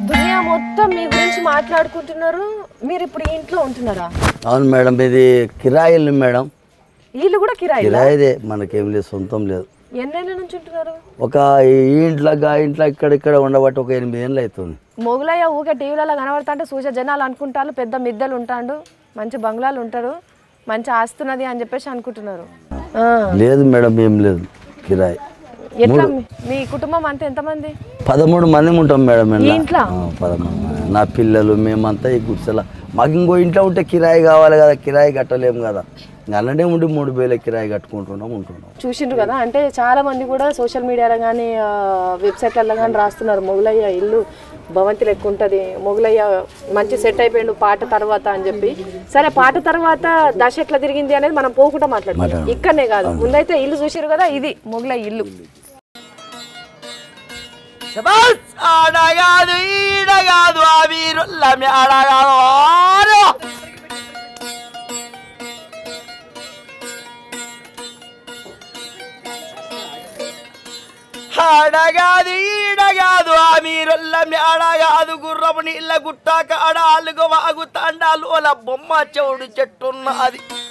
దునియా మొత్తం మీ గురించి మాట్లాడుకుంటున్నారు మీరు ఇప్పుడు ఈ ఇంట్లో ఉంటున్నారా అవును మేడం ఇది కిరాయి ఇల్లు మేడం వీళ్ళు కూడా కిరాయి కిరాయిదే మనకేం లేదు సొంతం లేదు ఎన్నేళ్ళ నుంచి ఉంటున్నారు ఒక ఈ ఇంట్లో గా ఇంట్లో ఇక్కడ ఇక్కడ ఉండబట్టి ఒక ఎనిమిది ఏళ్ళు అవుతుంది మొగులయ్య ఊకే టీవీలలో కనబడతా అంటే చూసే జనాలు అనుకుంటారు పెద్ద మిద్దలు ఉంటాడు మంచి బంగ్లాలు ఉంటారు మంచి ఆస్తున్నది అని చెప్పేసి అనుకుంటున్నారు ఆ. లేదు మేడం ఏం లేదు కిరాయి ఎట్లా మీ- మీ కుటుంబం అంతా ఎంతమంది పదమూడు మంది ఉంటాం మేడం ఈ ఇలా ఇంట్లో పదమూడు మంది. నా పిల్లలు మేమంతా ఈ గుడిసెల మాకు ఇంకో ఇంట్లో ఉంటే కిరాయి కావాలి కదా కిరాయి కట్టలేము కదా ఇంకా అలానే ఉండి మూడు వేల కిరాయి కట్టుకుంటున్నాం ఉంటున్నాం చూసిండ్రు కదా అంటే చాలా మంది కూడా సోషల్ మీడియాలో కానీ వెబ్సైట్లలో కానీ రాస్తున్నారు మొగులయ్య ఇల్లు భవంతి లెక్క ఉంటుంది మొగులయ్య మంచి సెట్ అయిపోయిండు పాట తర్వాత అని చెప్పి సరే పాట తర్వాత దశ ఎట్లా తిరిగింది అనేది మనం పోకుండా మాట్లాడుతాం ఇక్కడనే కాదు ముందైతే ఇల్లు చూసారు కదా ఇది మొగులయ్య ఇల్లు ఆడగాదు ఈడగాదు ఆ వీరుల్ల ఆడగాదు ఆడగాదు ఈడగాదు ఆ మీరుల్ల ఆడగాదు గుర్రము నీళ్ళ గుట్టాక ఆడ అలుగు వాగు తండాలు అలా బొమ్మ చెవుడు చెట్టున్నది